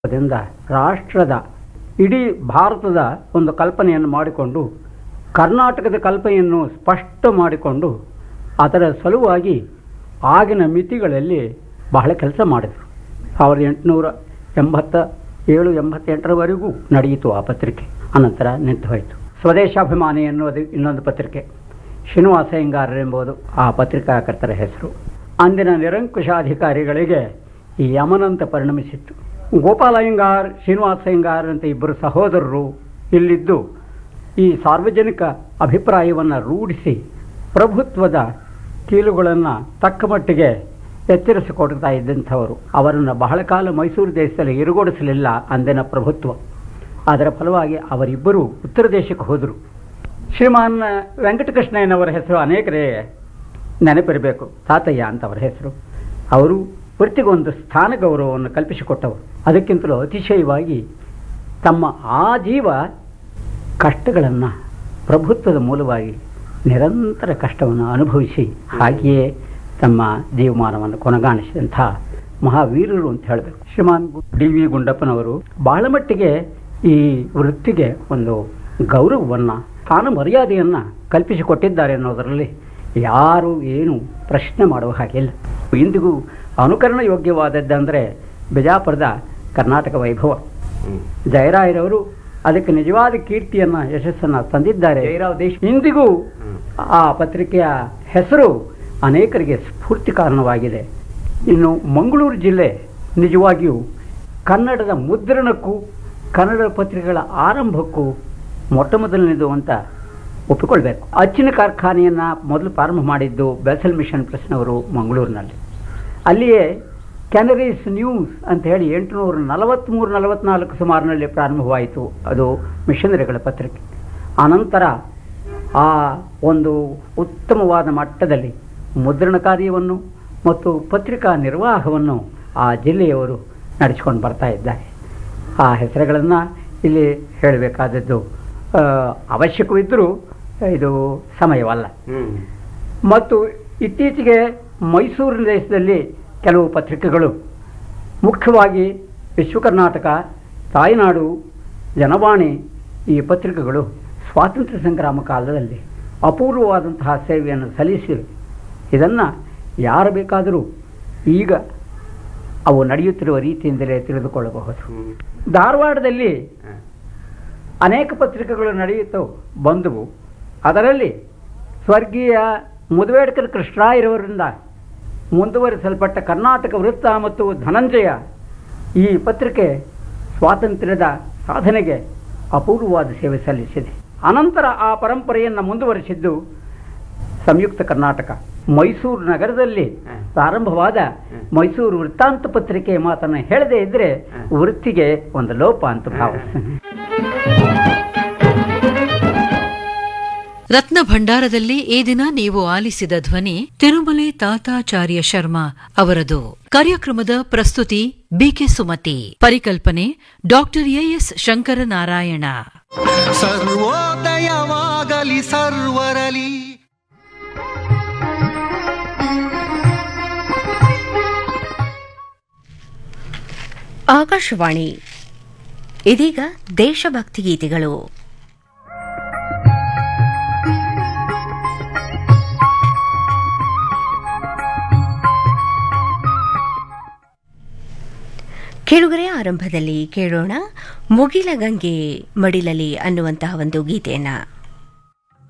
ದಿಂದ ರಾಷ್ಟ್ರದ ಇಡೀ ಭಾರತದ ಒಂದು ಕಲ್ಪನೆಯನ್ನು ಮಾಡಿಕೊಂಡು ಕರ್ನಾಟಕದ ಕಲ್ಪನೆಯನ್ನು ಸ್ಪಷ್ಟ ಮಾಡಿಕೊಂಡು ಅದರ ಸಲುವಾಗಿ ಆಗಿನ ಮಿತಿಗಳಲ್ಲಿ ಬಹಳ ಕೆಲಸ ಮಾಡಿದರು ಸಾವಿರದ ಎಂಟುನೂರ ಎಂಬತ್ತ ಏಳು ಎಂಬತ್ತೆಂಟರವರೆಗೂ ನಡೆಯಿತು ಆ ಪತ್ರಿಕೆ ಅನಂತರ ನಿಂತು ಹೋಯಿತು ಸ್ವದೇಶಾಭಿಮಾನಿ ಎನ್ನುವುದು ಇನ್ನೊಂದು ಪತ್ರಿಕೆ ಶ್ರೀನಿವಾಸ ಅಯ್ಯಂಗಾರ್ ಎಂಬುದು ಆ ಪತ್ರಿಕಾಕರ್ತರ ಹೆಸರು ಅಂದಿನ ನಿರಂಕುಶಾಧಿಕಾರಿಗಳಿಗೆ ಈ ಯಮನಂತ ಪರಿಣಮಿಸಿತ್ತು ಗೋಪಾಲ ಅಯ್ಯಂಗಾರ್ ಶ್ರೀನಿವಾಸ ಅಯ್ಯಂಗಾರ್ ಅಂತ ಇಬ್ಬರು ಸಹೋದರರು ಇಲ್ಲಿದ್ದು ಈ ಸಾರ್ವಜನಿಕ ಅಭಿಪ್ರಾಯವನ್ನು ರೂಢಿಸಿ ಪ್ರಭುತ್ವದ ಕೀಲುಗಳನ್ನು ತಕ್ಕ ಮಟ್ಟಿಗೆ ಎಚ್ಚರಿಸಿಕೊಡ್ತಾ ಇದ್ದಂಥವರು ಅವರನ್ನು ಬಹಳ ಕಾಲ ಮೈಸೂರು ದೇಶದಲ್ಲಿ ಇರುಗೊಡಿಸಲಿಲ್ಲ ಅಂದಿನ ಪ್ರಭುತ್ವ ಅದರ ಫಲವಾಗಿ ಅವರಿಬ್ಬರು ಉತ್ತರ ದೇಶಕ್ಕೆ ಹೋದರು ಶ್ರೀಮಾನ್ ವೆಂಕಟಕೃಷ್ಣಯ್ಯನವರ ಹೆಸರು ಅನೇಕರೇ ನೆನಪಿರಬೇಕು ತಾತಯ್ಯ ಅಂತ ಅವರ ಹೆಸರು ಅವರು ವೃತ್ತಿಗೊಂದು ಸ್ಥಾನ ಗೌರವವನ್ನು ಕಲ್ಪಿಸಿಕೊಟ್ಟವರು ಅದಕ್ಕಿಂತಲೂ ಅತಿಶಯವಾಗಿ ತಮ್ಮ ಆಜೀವ ಕಷ್ಟಗಳನ್ನು ಪ್ರಭುತ್ವದ ಮೂಲವಾಗಿ ನಿರಂತರ ಕಷ್ಟವನ್ನು ಅನುಭವಿಸಿ ಹಾಗೆಯೇ ತಮ್ಮ ಜೀವಮಾನವನ್ನು ಕೊನೆಗಾಣಿಸಿದಂಥ ಮಹಾವೀರರು ಅಂತ ಹೇಳಬೇಕು ಶ್ರೀಮಾನ್ ಡಿ ವಿ ಗುಂಡಪ್ಪನವರು ಬಹಳ ಮಟ್ಟಿಗೆ ಈ ವೃತ್ತಿಗೆ ಒಂದು ಗೌರವವನ್ನು ಸ್ಥಾನ ಮರ್ಯಾದೆಯನ್ನು ಕಲ್ಪಿಸಿಕೊಟ್ಟಿದ್ದಾರೆ ಅನ್ನೋದರಲ್ಲಿ ಯಾರು ಏನು ಪ್ರಶ್ನೆ ಮಾಡುವ ಹಾಗಿಲ್ಲ ಇಂದಿಗೂ ಅನುಕರಣ ಯೋಗ್ಯವಾದದ್ದಂದರೆ ಬಿಜಾಪುರದ ಕರ್ನಾಟಕ ವೈಭವ ಜಯರಾಯರವರು ಅದಕ್ಕೆ ನಿಜವಾದ ಕೀರ್ತಿಯನ್ನು ಯಶಸ್ಸನ್ನು ತಂದಿದ್ದಾರೆ ಜಯರಾವ್ ದೇಶ್ ಇಂದಿಗೂ ಆ ಪತ್ರಿಕೆಯ ಹೆಸರು ಅನೇಕರಿಗೆ ಸ್ಫೂರ್ತಿ ಕಾರಣವಾಗಿದೆ ಇನ್ನು ಮಂಗಳೂರು ಜಿಲ್ಲೆ ನಿಜವಾಗಿಯೂ ಕನ್ನಡದ ಮುದ್ರಣಕ್ಕೂ ಕನ್ನಡ ಪತ್ರಿಕೆಗಳ ಆರಂಭಕ್ಕೂ ಮೊಟ್ಟ ಮೊದಲನೇದು ಅಂತ ಒಪ್ಪಿಕೊಳ್ಬೇಕು ಅಚ್ಚಿನ ಕಾರ್ಖಾನೆಯನ್ನು ಮೊದಲು ಪ್ರಾರಂಭ ಮಾಡಿದ್ದು ಬೆಸಲ್ ಮಿಷನ್ ಪ್ರೆಸ್ನವರು ಮಂಗಳೂರಿನಲ್ಲಿ ಅಲ್ಲಿಯೇ ಕ್ಯಾನರೀಸ್ ನ್ಯೂಸ್ ಅಂತ ಹೇಳಿ ಎಂಟುನೂರ ನಲವತ್ತ್ಮೂರು ನಲವತ್ತ್ನಾಲ್ಕು ಸುಮಾರಿನಲ್ಲಿ ಪ್ರಾರಂಭವಾಯಿತು ಅದು ಮಿಷನರಿಗಳ ಪತ್ರಿಕೆ ಆನಂತರ ಆ ಒಂದು ಉತ್ತಮವಾದ ಮಟ್ಟದಲ್ಲಿ ಮುದ್ರಣ ಕಾರ್ಯವನ್ನು ಮತ್ತು ಪತ್ರಿಕಾ ನಿರ್ವಾಹವನ್ನು ಆ ಜಿಲ್ಲೆಯವರು ನಡೆಸಿಕೊಂಡು ಬರ್ತಾ ಇದ್ದಾರೆ ಆ ಹೆಸರುಗಳನ್ನು ಇಲ್ಲಿ ಹೇಳಬೇಕಾದದ್ದು ಆ, ಅವಶ್ಯಕವಿದ್ದರೂ ಇದು ಸಮಯವಲ್ಲ ಮತ್ತು ಇತ್ತೀಚೆಗೆ ಮೈಸೂರು ದೇಶದಲ್ಲಿ ಕೆಲವು ಪತ್ರಿಕೆಗಳು ಮುಖ್ಯವಾಗಿ ವಿಶ್ವ ಕರ್ನಾಟಕ ತಾಯ್ನಾಡು ಜನವಾಣಿ ಈ ಪತ್ರಿಕೆಗಳು ಸ್ವಾತಂತ್ರ್ಯ ಸಂಗ್ರಾಮ ಕಾಲದಲ್ಲಿ ಅಪೂರ್ವವಾದಂತಹ ಸೇವೆಯನ್ನು ಸಲ್ಲಿಸಿವೆ ಇದನ್ನು ಯಾರು ಬೇಕಾದರೂ ಈಗ ಅವು ನಡೆಯುತ್ತಿರುವ ರೀತಿಯಿಂದಲೇ ತಿಳಿದುಕೊಳ್ಳಬಹುದು ಧಾರವಾಡದಲ್ಲಿ ಅನೇಕ ಪತ್ರಿಕೆಗಳು ನಡೆಯುತ್ತವು ಬಂದವು ಅದರಲ್ಲಿ ಸ್ವರ್ಗೀಯ ಮುದವೇಡ್ಕರ್ ಕೃಷ್ಣರಾಯರವರಿಂದ ಮುಂದುವರಿಸಲ್ಪಟ್ಟ ಕರ್ನಾಟಕ ವೃತ್ತ ಮತ್ತು ಧನಂಜಯ ಈ ಪತ್ರಿಕೆ ಸ್ವಾತಂತ್ರ್ಯದ ಸಾಧನೆಗೆ ಅಪೂರ್ವವಾದ ಸೇವೆ ಸಲ್ಲಿಸಿದೆ ಅನಂತರ ಆ ಪರಂಪರೆಯನ್ನು ಮುಂದುವರಿಸಿದ್ದು ಸಂಯುಕ್ತ ಕರ್ನಾಟಕ ಮೈಸೂರು ನಗರದಲ್ಲಿ ಪ್ರಾರಂಭವಾದ ಮೈಸೂರು ವೃತ್ತಾಂತ ಪತ್ರಿಕೆ ಮಾತನ್ನು ಹೇಳದೇ ಇದ್ರೆ ವೃತ್ತಿಗೆ ಒಂದು ಲೋಪ ಅಂತ ಭಾವಿಸ್ತೇನೆ ರತ್ನ ಭಂಡಾರದಲ್ಲಿ ಈ ದಿನ ನೀವು ಆಲಿಸಿದ ಧ್ವನಿ ತಿರುಮಲೆ ತಾತಾಚಾರ್ಯ ಶರ್ಮಾ ಅವರದು ಕಾರ್ಯಕ್ರಮದ ಪ್ರಸ್ತುತಿ ಬಿಕೆ ಸುಮತಿ ಪರಿಕಲ್ಪನೆ ಡಾಕ್ಟರ್ ಎಎಸ್ ಶಂಕರನಾರಾಯಣ ಸರ್ವೋದಯವಾಗಲಿ ಸರ್ವರಲಿ ಆಕಾಶವಾಣಿ ಇದೀಗ ದೇಶಭಕ್ತಿ ಗೀತೆಗಳು ಕೇಳುಗರೆ ಆರಂಭದಲ್ಲಿ ಕೇಳೋಣ ಮುಗಿಲ ಗಂಗೆ ಮಡಿಲಲಿ ಅನ್ನುವಂತಹ ಒಂದು ಗೀತೆಯನ್ನ